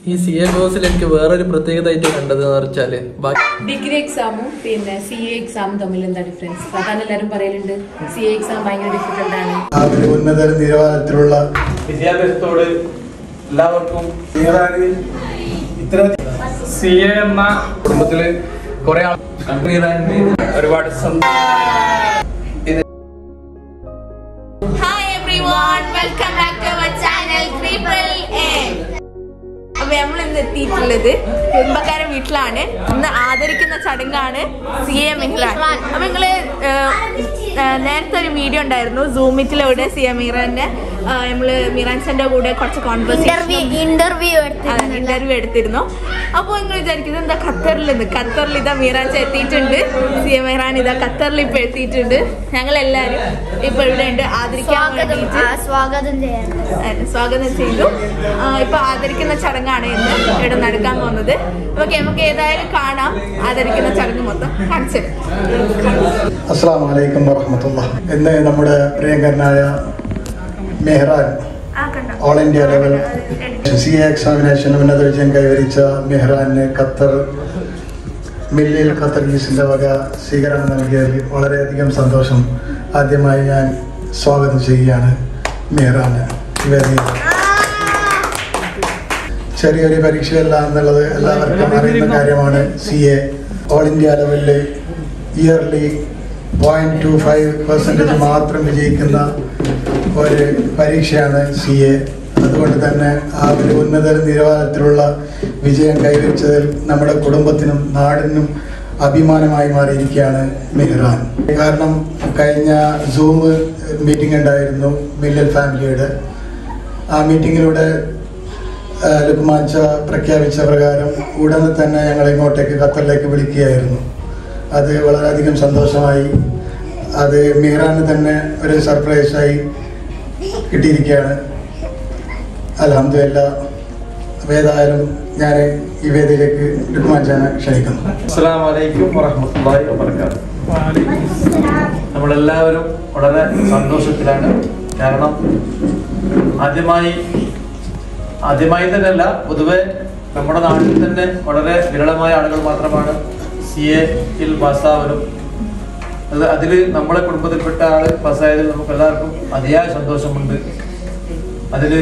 ഈ C A കോഴ്സിൽ എനിക്ക് വേറൊരു പ്രത്യേകത ആയിട്ട് കണ്ടത് എന്ന് വെച്ചാല് ബാക്കി ഡിഗ്രി എക്സാമും പിന്നെ സി എ എക്സാമും തമ്മിൽ എന്താ ഡിഫറൻസ് സാധാരണ എല്ലാവരും പറയലുണ്ട് സി എ എക്സാം ഭയങ്കര ഡിഫിക്കൽട്ട് ആണ് ആ ഒരു ഉന്നത നിലവാരത്തിലുള്ള വിദ്യാഭ്യാസത്തോട് എല്ലാവർക്കും ഇറാന് ഇത്ര സി എ എന്ന കുടുംബത്തില് കുറെ ആൾ ഇറാന് ഒരുപാട് hi everyone welcome back to our channel triple A അപ്പൊ നമ്മൾ ഇന്ന് എത്തിയിട്ടുള്ളത് കുടുംബക്കാരൻ വീട്ടിലാണ് ഇന്ന് ആദരിക്കുന്ന ചടങ്ങാണ് സി എ മിഹ്റാൻ അപ്പൊ നിങ്ങള് ഏഹ്, ഏഹ്, നേരത്തെ ഒരു വീഡിയോ ഉണ്ടായിരുന്നു സൂം മീറ്റിലൂടെ സി എ മിഹ്റാന്റെ ഏഹ്, നമ്മള് മിറാൻ സെന്റെ കൂടെ കുറച്ച് കോൺവെർസേഷൻ ഇന്റർവ്യൂ ഇന്റർവ്യൂ എടുത്തിരുന്നു അപ്പോൾ നിങ്ങൾ വിചാരിക്കുന്നത് എന്താ ഖത്തറിൽ നിന്ന് ഖത്തറിൽ ഇതാ മീറാൻ എത്തിയിട്ടുണ്ട് സി എം ഇറാൻ ഇതാ ഖത്തറിൽ ഇപ്പൊ എത്തിയിട്ടുണ്ട് ഞങ്ങൾ എല്ലാരും ഇപ്പൊ ഇവിടെ ഉണ്ട് ആദരിക്കാൻ സ്വാഗതം വേണ്ടിയിട്ട് ആ, സ്വാഗതം ചെയ്യാൻ അതെ, സ്വാഗതം ചെയ്തു ആ, ഇപ്പൊ ആദരിക്കുന്ന ചടങ്ങാണ് ഇന്ന് ഇവിടെ നടക്കാൻ പോകുന്നത് ഓക്കെ നമുക്ക് ഏതായാലും കാണാം ആദരിക്കുന്ന ചടങ്ങ് മൊത്തം കാണിച്ചു അസ്സാം വലൈക്കും വറഹമത്തുള്ള ഇന്ന് നമ്മുടെ പ്രിയങ്കരനായ Mehran all India level C A examination ഉന്നത വിജയം കൈവരിച്ച മെഹ്റാന് ഖത്തർ മില്ലിൽ ഖത്തർ ഗീസിന്റെ വക സ്വീകരണം നൽകിയതിൽ വളരെയധികം സന്തോഷം ആദ്യമായി ഞാൻ സ്വാഗതം ചെയ്യുകയാണ് മെഹ്റാന് ഈ വേദിയിൽ ചെറിയൊരു പരീക്ഷയല്ല എന്നുള്ളത് എല്ലാവർക്കും അറിയുന്ന കാര്യമാണ് സി എ ഓൾ ഇന്ത്യ ലെവലിൽ yearly point two five percentage മാത്രം വിജയിക്കുന്ന ഒരു പരീക്ഷയാണ് സി എ അതുകൊണ്ട് തന്നെ ആ ഒരു ഉന്നത നിലവാരത്തിലുള്ള വിജയം കൈവരിച്ചതിൽ നമ്മുടെ കുടുംബത്തിനും നാടിനും അഭിമാനമായി മാറിയിരിക്കുകയാണ് മെഹ്റാൻ കാരണം കഴിഞ്ഞ സൂം മീറ്റിംഗ് ഉണ്ടായിരുന്നു മില്ലൽ ഫാമിലിയുടെ ആ മീറ്റിങ്ങിലൂടെ ആ, ലുക്മാൻ ഷാ പ്രഖ്യാപിച്ച പ്രകാരം ഉടനെ തന്നെ ഞങ്ങൾ ഇങ്ങോട്ടേക്ക് ഖത്തറിലേക്ക് വിളിക്കുകയായിരുന്നു അത് വളരെയധികം സന്തോഷമായി അത് മീറാന് തന്നെ ഒരു സർപ്രൈസായി കിട്ടിയിരിക്കുകയാണ് അലഹമില്ല ഏതായാലും ഞാൻ ഈ വേദിയിലേക്ക് ലുക്മാൻ ഷാനെ ക്ഷണിക്കുന്നു അസ്സലാം വലൈക്കും വറഹമത്തുള്ളാഹി വബർക്കാത്തു നമ്മളെല്ലാവരും വളരെ സന്തോഷത്തിലാണ് കാരണം ആദ്യമായി ആദ്യമായി തന്നെയല്ല പൊതുവെ നമ്മുടെ നാട്ടിൽ തന്നെ വളരെ വിരളമായ ആളുകൾ മാത്രമാണ് സി എയിൽ പാസ്സാവലും അത് അതിൽ നമ്മളെ കുടുംബത്തിൽപ്പെട്ട ആള് പാസ്സായതിൽ നമുക്ക് എല്ലാവർക്കും അതിയായ സന്തോഷമുണ്ട് അതില്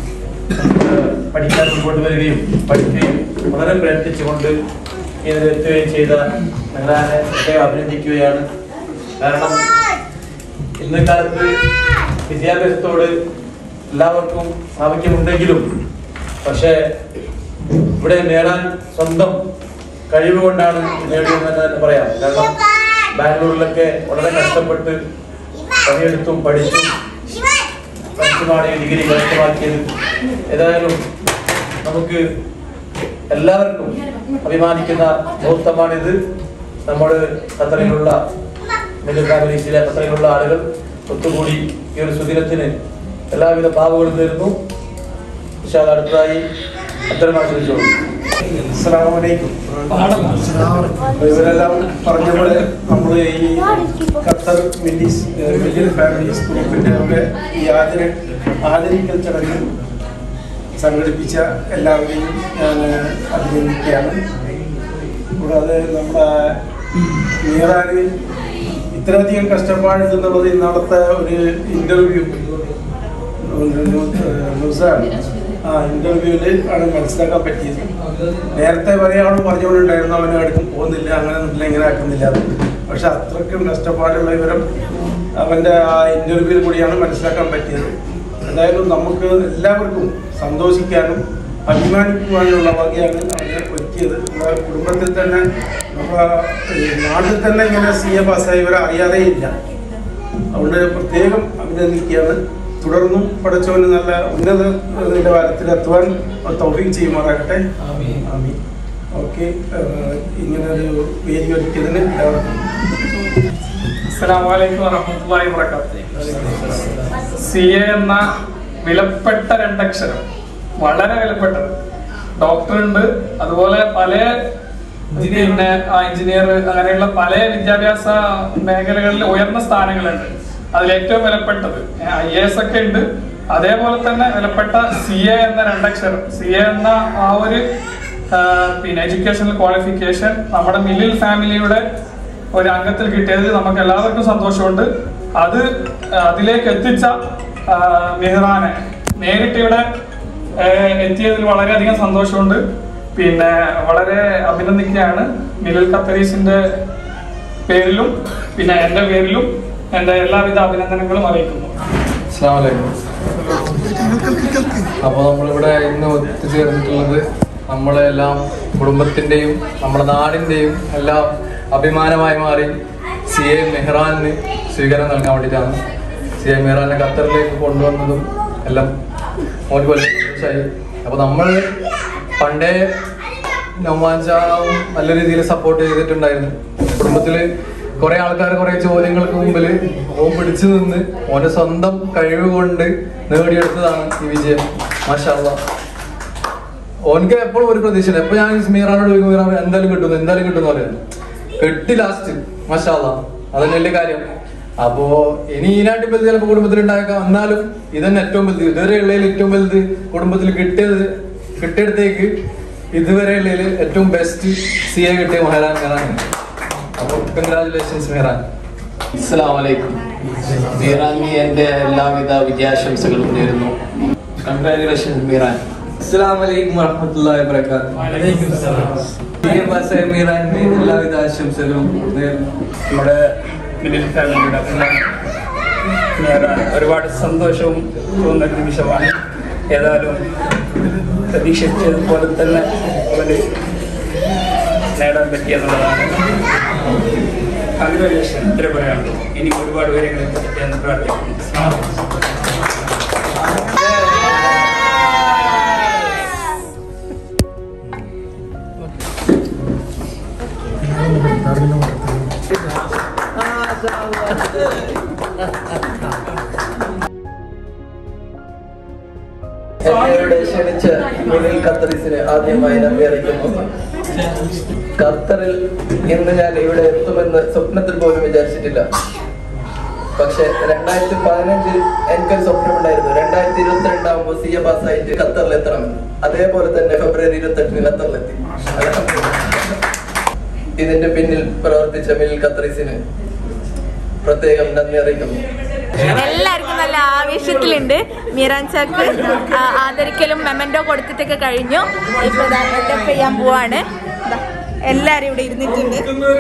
പഠിക്കാൻ മുമ്പോട്ട് വരികയും പഠിക്കുകയും വളരെ പ്രയത്നിച്ചുകൊണ്ട് ഇതിലെത്തുകയും ചെയ്ത മെഹ്റാനെ പ്രത്യേകം അഭിനന്ദിക്കുകയാണ് കാരണം ഇന്ന് കാലത്ത് വിദ്യാഭ്യാസത്തോട് എല്ലാവർക്കും സാമീപ്യമുണ്ടെങ്കിലും പക്ഷേ ഇവിടെ നേടാൻ സ്വന്തം കഴിവ് കൊണ്ടാണ് നേടിയതെന്ന് തന്നെ പറയാം കാരണം ബാംഗ്ലൂരിലൊക്കെ വളരെ കഷ്ടപ്പെട്ട് പണിയെടുത്തും പഠിച്ചും കൃത്യമാണ് ഈ ഡിഗ്രി കരസ്ഥമാക്കിയത് ഏതായാലും നമുക്ക് എല്ലാവർക്കും അഭിമാനിക്കുന്ന മുഹൂർത്തമാണിത് നമ്മുടെ ഖത്തറിലുള്ള മിഡിൽ ഫാമിലീസിലെ ഖത്തറിലുള്ള ആളുകൾ ഒത്തുകൂടി ഈ ഒരു സുദിനത്തിന് എല്ലാവിധ ഭാവുകളും നേരുന്നു ഇൻഷാ അല്ലാ അടുത്തതായി അത്തരം ആശ്രയിച്ചോളൂ അസ്സലാമലൈക്കും ഇവരെല്ലാം പറഞ്ഞ പോലെ നമ്മൾ ഈ ഖത്തർ മില്ലീസ് മില്ലിയൻ ഫാമിലീസ് ഗ്രൂപ്പിന്റെ ഒക്കെ ഈ ആദര ആദരിക്കൽ ചടങ്ങ് സംഘടിപ്പിച്ച എല്ലാവരെയും ഞാൻ അഭിനന്ദിക്കുകയാണ് കൂടാതെ നമ്മുടെ മീറാന് ഇത്രയധികം കഷ്ടപ്പാടെന്നുള്ളത് ഇന്നടത്തെ ഒരു ഇന്റർവ്യൂ ന്യൂസാണ് ആ ഇന്റർവ്യൂവിൽ ആണ് മനസ്സിലാക്കാൻ പറ്റിയത് നേരത്തെ ഒരാൾ പറഞ്ഞുകൊണ്ടുണ്ടായിരുന്നു അവനെ അടുക്കും പോകുന്നില്ല അങ്ങനെ ഒന്നുമില്ല ഇങ്ങനെ ആക്കുന്നില്ല എന്ന്. പക്ഷെ അത്രയ്ക്കും കഷ്ടപ്പാടുള്ള വിവരം അവന്റെ ആ ഇന്റർവ്യൂവിൽ കൂടിയാണ് മനസ്സിലാക്കാൻ പറ്റിയത് എന്തായാലും നമുക്ക് എല്ലാവർക്കും സന്തോഷിക്കാനും അഭിമാനിക്കുവാനുള്ള വകയാണ് അവനെ ഒരുക്കിയത് നമ്മുടെ കുടുംബത്തിൽ തന്നെ നമ്മുടെ ഈ നാട്ടിൽ തന്നെ ഇങ്ങനെ സി എ പാസ്സായവരെ അറിയാതേ ഇല്ല അതുകൊണ്ട് പ്രത്യേകം അഭിനന്ദിക്കുകയാണ് തുടർന്നും പഠിച്ചവന് നല്ല ഉന്നത നിലവാരത്തിലെത്തുവാൻ തൗഫീഖ് ചെയ്യുമാറാകട്ടെ ആമീൻ ഓക്കെ ഇങ്ങനെ ഒരു വേദി ഒരുക്കിയതിന് എല്ലാവർക്കും അസ്സലാമലൈക്കും വറഹമത്തുള്ളാഹി വബറകാതുഹു സി എ എന്ന വിലപ്പെട്ട രണ്ടക്ഷരം വളരെ വിലപ്പെട്ടത് ഡോക്ടർ ഉണ്ട് അതുപോലെ പല പിന്നെ എഞ്ചിനീയർ അങ്ങനെയുള്ള പല വിദ്യാഭ്യാസ മേഖലകളിൽ ഉയർന്ന സ്ഥാനങ്ങളുണ്ട് അതിൽ ഏറ്റവും വിലപ്പെട്ടത് ഐ എ എസ് ഒക്കെ ഉണ്ട് അതേപോലെ തന്നെ വിലപ്പെട്ട സി എ എന്ന രണ്ടക്ഷരം സി എ എന്ന ആ ഒരു ആ, പിന്നെ എഡ്യൂക്കേഷണൽ ക്വാളിഫിക്കേഷൻ നമ്മുടെ മില്ലിൽ ഫാമിലിയുടെ ഒരു അംഗത്തിൽ കിട്ടിയതിൽ നമുക്ക് എല്ലാവർക്കും സന്തോഷമുണ്ട് അത് അതിലേക്ക് എത്തിച്ച ആ, മെഹ്റാനെ നേരിട്ട് ഇവിടെ ആ, എത്തിയതിൽ വളരെയധികം സന്തോഷമുണ്ട് പിന്നെ വളരെ അഭിനന്ദിക്കുകയാണ് മിലിൽ ഖത്തരീസിന്റെ പേരിലും പിന്നെ എൻ്റെ പേരിലും എൻ്റെ എല്ലാവിധ അഭിനന്ദനങ്ങളും അറിയിക്കുന്നു അസ്സലാമു അലൈക്കും അപ്പോൾ നമ്മളിവിടെ ഇന്ന് ഒത്തുചേർന്നിട്ടുള്ളത് നമ്മളെല്ലാം കുടുംബത്തിൻ്റെയും നമ്മുടെ നാടിൻ്റെയും എല്ലാം അഭിമാനമായി മാറി സി എ മെഹ്റാനിന് സ്വീകരണം നൽകാൻ വേണ്ടിയിട്ടാണ് സി എ മെഹ്റാനെ ഖത്തറിലേക്ക് കൊണ്ടുവന്നതും എല്ലാം മോന് പോലെ സന്തോഷമായി അപ്പോൾ നമ്മൾ പണ്ടേ നൊമാൻചാവും നല്ല രീതിയിൽ സപ്പോർട്ട് ചെയ്തിട്ടുണ്ടായിരുന്നു കുടുംബത്തിൽ കുറെ ആൾക്കാർ കുറെ ചോദ്യങ്ങൾക്ക് മുമ്പിൽ ഓൻ പിടിച്ചു നിന്ന് ഓന്റെ സ്വന്തം കഴിവ് കൊണ്ട് നേടിയെടുത്തതാണ് ഈ വിജയം മാഷാള്ള ഓനക്ക് എപ്പോഴും ഒരു പ്രതീക്ഷ എപ്പോ ഞാൻ മീറാനോട് ചോദിക്കും മീറാൻ എന്തായാലും കിട്ടുന്നു എന്തായാലും കിട്ടുന്നു പറയുന്നത് കെട്ടി ലാസ്റ്റ് മാഷാള്ള അതന്നെ വലിയ കാര്യം അപ്പോ ഇനി ഈനാട്ടി വലുത് ചിലപ്പോൾ കുടുംബത്തിൽ ഉണ്ടായേക്കാം എന്നാലും ഇതന്നെ ഏറ്റവും വലുത് ഇതുവരെ ഉള്ളതിൽ ഏറ്റവും വലുത് കുടുംബത്തിൽ കിട്ടിയത് കിട്ടിയെടുത്തേക്ക് ഇതുവരെ ഉള്ളതിൽ ഏറ്റവും ബെസ്റ്റ് സി എ കിട്ടിയ മഹാരാൻ മീറാനാണ് അപ്പോൾ കൺഗ്രാചുലേഷൻസ് മീറാൻ അസ്സലാമു അലൈക്കും മീറാനി എൻ്റെ എല്ലാവിധ വിജയാശംസകളും നേരുന്നു കൺഗ്രാറ്റുലേഷൻസ് മീറാൻ അസ്സലാമലൈക്കും വറഹമത്തുള്ളാഹി വബറകാതുഹു മീറാൻ എല്ലാവിധ ആശംസകളും നേരുന്നു നമ്മുടെ മിഡിൽ ഫാമിലിയുടെ നേരാണ് ഒരുപാട് സന്തോഷവും തോന്നുന്ന ഒരു നിമിഷമാണ് ഏതായാലും പ്രതീക്ഷിച്ചതുപോലെ തന്നെ അവന് നേടാൻ പറ്റിയെന്നുള്ളതാണ് കൺഗ്രാജുലേഷൻ ഇത്ര പറയാനുള്ളൂ ഇനി ഒരുപാട് പേരെങ്കിലും എത്തട്ടെ എന്ന് പ്രാർത്ഥിക്കുന്നു എന്നോട് ക്ഷണിച്ച മിനിൽ ഖത്തറിസിന് ആദ്യമായി നന്ദി അറിയിക്കുന്നു ഖത്തറിൽ ഇന്ന് ഞാൻ ഇവിടെ എത്തുമെന്ന് സ്വപ്നത്തിൽ പോലും വിചാരിച്ചിട്ടില്ല പക്ഷെ രണ്ടായിരത്തി പതിനഞ്ചിൽ എനിക്കൊരു സ്വപ്നമുണ്ടായിരുന്നു രണ്ടായിരത്തി ഇരുപത്തിരണ്ടാകുമ്പോൾ സി എ പാസ്സായിട്ട് ഖത്തറിൽ എത്തണമെന്ന് അതേപോലെ തന്നെ ഫെബ്രുവരി ഇരുപത്തെട്ടിന് ഖത്തറിലെത്തി അൽഹംദുലില്ലാ. ഇതിന്റെ പിന്നിൽ പ്രവർത്തിച്ച മിനിൽ ഖത്തറിസിന് പ്രത്യേകം നന്ദി അറിയിക്കുന്നു എല്ലാവർക്കും നല്ല ആവേശത്തിലുണ്ട് മീറാൻ ചാക്ക് ആ, ആദരിക്കലും മെമൻറ്റോ കൊടുത്തിട്ടൊക്കെ കഴിഞ്ഞു ഇപ്പൊ എന്റെ ചെയ്യാൻ പോവാണ് ദാ, എല്ലാരും ഇവിടെ ഇരുന്നിട്ടുണ്ട്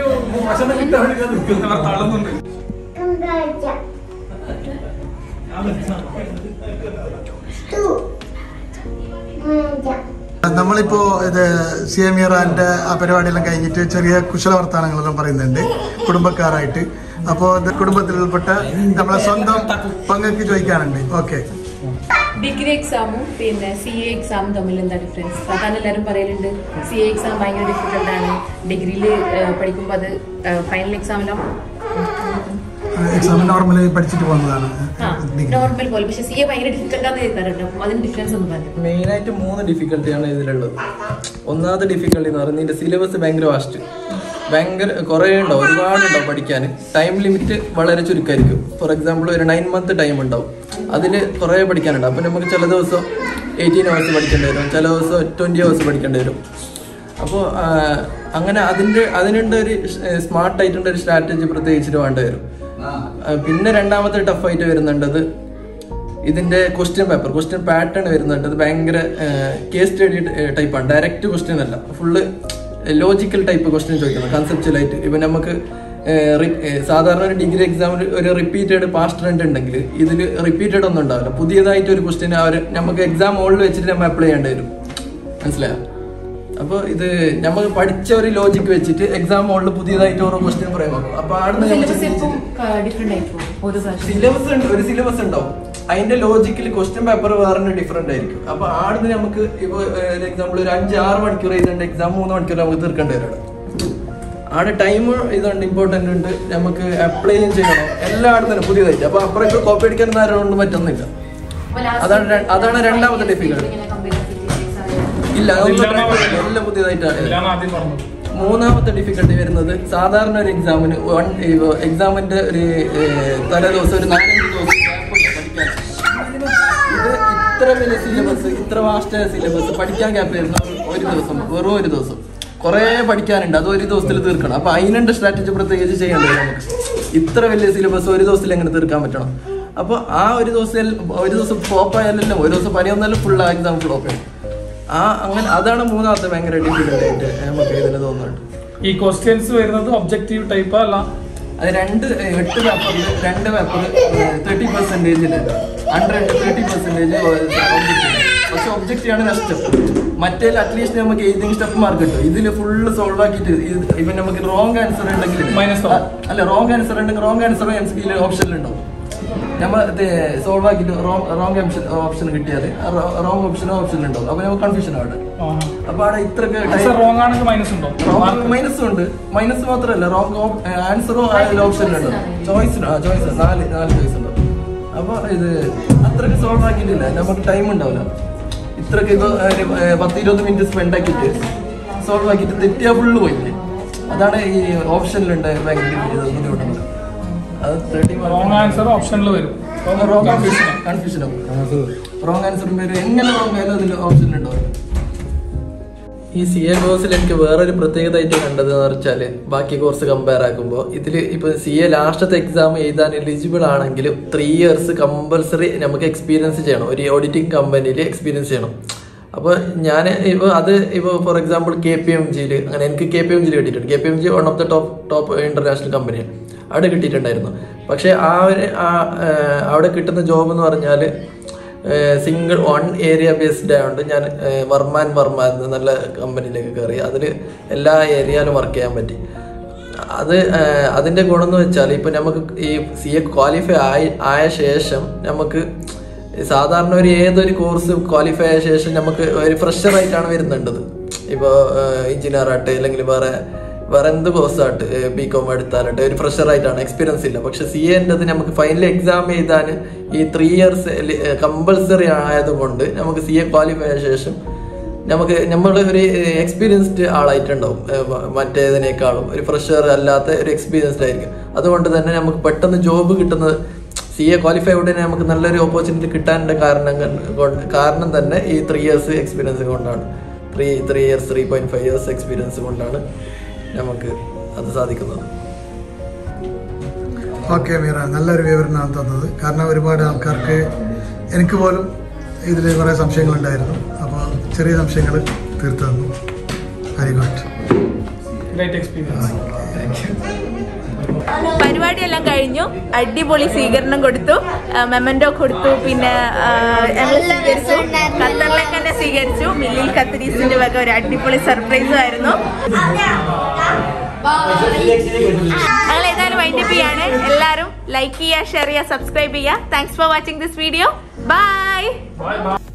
നമ്മളിപ്പോ ഇത് സി എം ഇറാന്റെ ആ പരിപാടിയെല്ലാം കഴിഞ്ഞിട്ട് ചെറിയ കുശല വർത്താനങ്ങളെല്ലാം പറയുന്നുണ്ട് കുടുംബക്കാരായിട്ട് അപ്പോ ഇത് കുടുംബത്തിൽപ്പെട്ട നമ്മളെ സ്വന്തം പങ്കക്ക് ചോദിക്കാനുണ്ട് ഓക്കെ ഡിഗ്രി എക്സാമും പിന്നെ സി എ എക്സാമും തമ്മിൽ എന്താ ഡിഫറൻസ് സാധാരണ എല്ലാവരും പറയലുണ്ട് സി എ എക്സാം ഭയങ്കര ഡിഫിക്കൽട്ട് ആണ് ഡിഗ്രിയിൽ പഠിക്കുമ്പോൾ അത് ഫൈനൽ എക്സാമിലും എക്സാം നോർമലി പഠിച്ചിട്ട് പോകുന്നതാണ് ഡിഗ്രി നോർമൽ പോലെ പക്ഷെ സി എ ഭയങ്കര ഡിഫിക്കൽട്ട് ആണെന്ന് കേൾക്കാറുണ്ട് അപ്പം അതിന് ഡിഫറൻസ് ഒന്ന് പറഞ്ഞു മെയിനായിട്ട് മൂന്ന് ഡിഫിക്കൽട്ടിയാണ് ഇതിലുള്ളത് ഒന്നാമത്തെ ഡിഫിക്കൽട്ടി എന്ന് പറയുന്നത് ഇതിന്റെ സിലബസ് ഭയങ്കര വാസ്റ്റ് ഭയങ്കര കുറേ ഉണ്ടാവും ഒരുപാട് ഉണ്ടാവും പഠിക്കാൻ ടൈം ലിമിറ്റ് വളരെ ചുരുക്കമായിരിക്കും ഫോർ എക്സാമ്പിൾ ഒരു നയൻ മന്ത് ടൈം ഉണ്ടാവും അതിൽ കുറേ പഠിക്കാനുണ്ടാവും അപ്പം നമുക്ക് ചില ദിവസം എയ്റ്റീൻ അവേഴ്സ് പഠിക്കേണ്ടി വരും ചില ദിവസം ട്വൻറ്റി അവേഴ്സ് പഠിക്കേണ്ടി വരും അപ്പോൾ അങ്ങനെ അതിൻ്റെ അതിനുണ്ട് ഒരു സ്മാർട്ട് ആയിട്ടുള്ള ഒരു സ്ട്രാറ്റജി പ്രത്യേകിച്ചിട്ട് വേണ്ടി വരും ആ, പിന്നെ രണ്ടാമത്തെ ടഫായിട്ട് വരുന്നുണ്ടത് ഇതിന്റെ ക്വസ്റ്റ്യൻ പേപ്പർ ക്വസ്റ്റ്യൻ പാറ്റേൺ വരുന്നുണ്ട് അത് ഭയങ്കര കേസ് സ്റ്റഡി ടൈപ്പാണ് ഡയറക്റ്റ് ക്വസ്റ്റ്യൻ അല്ല ഫുള്ള് ലോജിക്കൽ ടൈപ്പ് ക്വസ്റ്റ്യൻ ചോദിക്കുന്നത് കൺസെപ്റ്റൽ ആയിട്ട് ഇപ്പൊ നമുക്ക് ഏഹ്, റി- ഏഹ്, സാധാരണ ഒരു ഡിഗ്രി എക്സാമിൽ ഒരു റിപ്പീറ്റഡ് പാസ്റ്റ് റെന്റ് ഉണ്ടെങ്കിൽ ഇതിൽ റിപ്പീറ്റഡ് ഒന്നും ഉണ്ടാവില്ല പുതിയതായിട്ട് ഒരു ക്വസ്റ്റ്യൻ അവർ നമുക്ക് എക്സാം ഹോളിൽ വെച്ചിട്ട് നമ്മൾ അപ്ലൈ ചെയ്യേണ്ടി വരും മനസ്സിലായോ അപ്പോൾ ഇത് നമുക്ക് പഠിച്ച ഒരു ലോജിക്ക് വെച്ചിട്ട് എക്സാം ഹോളിൽ പുതിയതായിട്ട് ഓരോ ക്വസ്റ്റ്യൻ പറയാൻ നോക്കും അപ്പൊ ആടുന്ന് സിലബസ് ഇപ്പം ഡിഫറെന്റ് ആയി പോകും ഓരോ പ്രാവശ്യം സിലബസ് ഉണ്ട് ഒരു സിലബസ് ഉണ്ടാവും അതിന്റെ ലോജിക്കൽ ക്വസ്റ്റ്യൻ പേപ്പർ വേറെ ഡിഫറെന്റ് ആയിരിക്കും അപ്പൊ ആടുന്ന് നമുക്ക് ഇപ്പൊ ഒരു എക്സാമ്പിൾ ഒരു അഞ്ച് ആറ് മണിക്കൂർ എഴുതേണ്ട എക്സാം മൂന്ന് മണിക്കൂർ നമുക്ക് തീർക്കേണ്ടി വരും അവിടെ. ആടെ ടൈം ഇതുണ്ട് ഇമ്പോർട്ടന്റ് ഉണ്ട് നമുക്ക് അപ്ലൈ ചെയ്യണം എല്ലായിടത്തും തന്നെ പുതിയതായിട്ട് അപ്പൊ അപ്പുറം കോപ്പി അടിക്കാൻ ആരോണ്ട് പറ്റുന്നില്ല അതാണ് ര- അതാണ് രണ്ടാമത്തെ difficulty. ഇല്ല അതൊന്നും എല്ലാം പുതിയതായിട്ടാണ് എല്ലാം ആദ്യം പറഞ്ഞത് മൂന്നാമത്തെ ഡിഫിക്കൽട്ടി വരുന്നത് സാധാരണ ഒരു എക്സാമിന് വൺ എക്സാമിന്റെ ഒരു ഏഹ്, തലേ ദിവസം ഒരു നാലഞ്ച് ദിവസം gap ഉണ്ട് പഠിക്കാൻ ഇത് വലിയ സിലബസ് ഇത്ര വാസ്റ്റ് സിലബസ് പഠിക്കാൻ ഗ്യാപ്പ് വരുന്ന ഒരു ദിവസം വെറും ഒരു ദിവസം കുറേ പഠിക്കാനുണ്ട് അത് ഒരു ദിവസത്തിൽ തീർക്കണം അപ്പൊ അതിനുണ്ട് സ്ട്രാറ്റജി പ്രത്യേകിച്ച് ചെയ്യേണ്ടത് നമുക്ക് ഇത്ര വലിയ സിലബസ് ഒരു ദിവസത്തിൽ എങ്ങനെ തീർക്കാൻ പറ്റണം അപ്പോൾ ആ ഒരു ദിവസം ഒരു ദിവസം ഫ്ലോപ്പ് ആയാലല്ലോ ഒരു ദിവസം പനി വന്നാലും ഫുൾ എക്സാം ഫ്ലോപ്പ് ചെയ്യും ആ അങ്ങനെ അതാണ് മൂന്നാമത്തെ ഭയങ്കര ഡിഫിക്കൽട്ട് ആയിട്ട് നമുക്ക് ഇതിന് തോന്നുന്നുണ്ട് ഈ ക്വസ്റ്റ്യൻസ് വരുന്നത് ഒബ്ജക്റ്റീവ് ടൈപ്പ് അല്ല അത് രണ്ട് ഏഹ്, എട്ട് പേപ്പറിൽ രണ്ട് പേപ്പർ തേർട്ടി പെർസെൻറ്റേജിലുണ്ട് ഹൺഡ്രഡ് തേർട്ടി പെർസെൻറ്റേജ് പക്ഷെ ഒബ്ജക്റ്റ് ആണ് നഷ്ടം മറ്റേൽ അറ്റ്ലീസ്റ്റ് നമുക്ക് ഏതെങ്കിലും സ്റ്റെപ്പ് മാർക്ക് കിട്ടും ഇതിൽ ഫുള്ള് സോൾവ് ആക്കിയിട്ട് ഇത് ഇപ്പം നമുക്ക് റോങ് ആൻസർ ഉണ്ടെങ്കിൽ Minus ആ, അല്ല റോങ് ആൻസർ ഉണ്ടെങ്കിൽ റോങ് ആൻസർ എൻ സി ബിയിൽ ഓപ്ഷനിലുണ്ടാവും നമ്മൾ സോൾവ് ആക്കിയിട്ട് റോങ് റോങ് ഓപ്ഷൻ ഓപ്ഷൻ കിട്ടിയാൽ റോങ് ഓപ്ഷനും ഓപ്ഷനിൽ ഉണ്ടാവും അപ്പോൾ നമുക്ക് കൺഫ്യൂഷൻ അവിടെ അപ്പോൾ അവിടെ ഇത്രയൊക്കെ ആൻസർ റോങ് ആണെങ്കിൽ മൈനസ് ഉണ്ടോ മൈനസ് ഉണ്ട് മൈനസ് മാത്രമല്ല റോങ് ആൻസറും ഓപ്ഷനിലുണ്ട് ചോയ്സ് ആ ചോയ്സ് നാല് നാല് ചോയ്സ് ഉണ്ട് അപ്പൊ ഇത് അത്രക്ക് സോൾവ് ആക്കിയിട്ടില്ല നമുക്ക് ടൈം ഉണ്ടാവില്ല ഇത്രക്ക് ഇപ്പൊ ഒരു, ഏ, പത്ത് ഇരുപത് മിനിറ്റ് സ്പെൻഡ് ആക്കിയിട്ട് സോൾവ് ആക്കിയിട്ട് തെറ്റിയാ ഫുള്ള് പോയില്ലേ അതാണ് ഈ ഓപ്ഷനിലുണ്ട് ഭയങ്കര ഇത് ബുദ്ധിമുട്ടുണ്ട് അത് തേർട്ടി റോങ് ആൻസർ ഓപ്ഷനിൽ വരും റോങ് കൺഫ്യൂഷൻ കൺഫ്യൂഷൻ ആവും റോങ് ആൻസറും വരും എങ്ങനെ റോങ് ആയാലും അതിൽ ഓപ്ഷനിലുണ്ടാവും ഈ സി എ കോഴ്സിൽ എനിക്ക് വേറൊരു പ്രത്യേകത ആയിട്ട് കണ്ടത് എന്ന് വെച്ചാൽ ബാക്കി കോഴ്സ് കമ്പയർ ആക്കുമ്പോൾ ഇതിൽ ഇപ്പൊ സി എ ലാസ്റ്റത്തെ എക്സാം എഴുതാൻ എലിജിബിൾ ആണെങ്കിലും ത്രീ ഇയേഴ്സ് കമ്പൽസറി നമുക്ക് എക്സ്പീരിയൻസ് ചെയ്യണം ഒരു ഓഡിറ്റിംഗ് കമ്പനിയിൽ എക്സ്പീരിയൻസ് ചെയ്യണം അപ്പോൾ ഞാൻ ഇപ്പോൾ അത് ഇപ്പോൾ for example K P M ജിയിൽ അങ്ങനെ എനിക്ക് കെ പി എം ജിയിൽ കിട്ടിയിട്ടുണ്ട് K P M G one of the top top international കമ്പനിയാണ് അവിടെ കിട്ടിയിട്ടുണ്ടായിരുന്നു പക്ഷേ ആ ഒരു ആ- ഏഹ് അവിടെ കിട്ടുന്ന ജോബ് എന്ന് പറഞ്ഞാൽ സിംഗിൾ വൺ ഏരിയ ബേസ്ഡ് ആയതുകൊണ്ട് ഞാൻ ഏഹ് വർമാൻ വർമ്മ എന്ന നല്ല കമ്പനിയിലേക്ക് കയറി അതിൽ എല്ലാ ഏരിയയിലും വർക്ക് ചെയ്യാൻ പറ്റി അത് ഏഹ് അതിന്റെ ഗുണം എന്ന് വെച്ചാൽ ഇപ്പൊ നമുക്ക് ഈ സി എ ക്വാളിഫൈ ആയി ആയ ശേഷം നമുക്ക് സാധാരണ ഒരു ഏതൊരു കോഴ്സ് ക്വാളിഫൈ ആയ ശേഷം നമുക്ക് ഒരു ഫ്രഷർ ആയിട്ടാണ് വരുന്നുണ്ടത് ഇപ്പോൾ എഞ്ചിനീയർ ആയിട്ട് അല്ലെങ്കിൽ വേറെ വേറെ എന്ത് കോഴ്സായിട്ട് ബി കോം എടുത്താലായിട്ട് ഒരു ഫ്രഷർ ആയിട്ടാണ് എക്സ്പീരിയൻസ് ഇല്ല പക്ഷെ സി എൻ്റെത് നമുക്ക് ഫൈനൽ എക്സാം എഴുതാൻ ഈ ത്രീ ഇയേഴ്സ് കമ്പൽസറി ആയതുകൊണ്ട് നമുക്ക് സി എ ക്വാളിഫൈ ആയ ശേഷം നമുക്ക് നമ്മൾ ഒരു എക്സ്പീരിയൻസ്ഡ് ആളായിട്ടുണ്ടാവും ഏഹ് മ- മറ്റേതിനേക്കാളും ഒരു ഫ്രഷർ അല്ലാത്ത ഒരു എക്സ്പീരിയൻസ്ഡ് ആയിരിക്കും അതുകൊണ്ട് തന്നെ നമുക്ക് പെട്ടെന്ന് ജോബ് കിട്ടുന്നത് സി എ ക്വാളിഫൈ ഉടനെ നമുക്ക് നല്ലൊരു ഓപ്പർച്യൂണിറ്റി കിട്ടാനുള്ള കാരണം കൊണ്ട് കാരണം തന്നെ ഈ ത്രീ ഇയേഴ്സ് എക്സ്പീരിയൻസ് കൊണ്ടാണ് three three years three point five years experience കൊണ്ടാണ് നമുക്ക് അത് സാധിക്കുന്നത് ഓക്കെ മീറ നല്ലൊരു വിവരണമാണ് തന്നത് കാരണം ഒരുപാട് ആൾക്കാർക്ക് എനിക്ക് പോലും ഇതിൽ കുറേ സംശയങ്ങളുണ്ടായിരുന്നു അപ്പോൾ ചെറിയ സംശയങ്ങൾ തീർത്തു തന്നു വെരി ഗുഡ് ഗ്രേറ്റ് എക്സ്പീരിയൻസ് പരിപാടിയെല്ലാം കഴിഞ്ഞു അടിപൊളി സ്വീകരണം കൊടുത്തു മെമൻഡോ കൊടുത്തു പിന്നെ ആ, ഞങ്ങൾ സ്വീകരിച്ചു ഖത്തറിലേക്ക് തന്നെ സ്വീകരിച്ചു മില്ലിൽ കത്തരീസിന്റെ വക ഒരു അടിപൊളി സർപ്രൈസും ആയിരുന്നു ഞങ്ങൾ ഏതായാലും വൈൻഡപ്പ് ചെയ്യാണ് എല്ലാവരും ലൈക്ക് ചെയ്യുക ഷെയർ ചെയ്യുക സബ്സ്ക്രൈബ് ചെയ്യുക thanks for watching this video bye bye by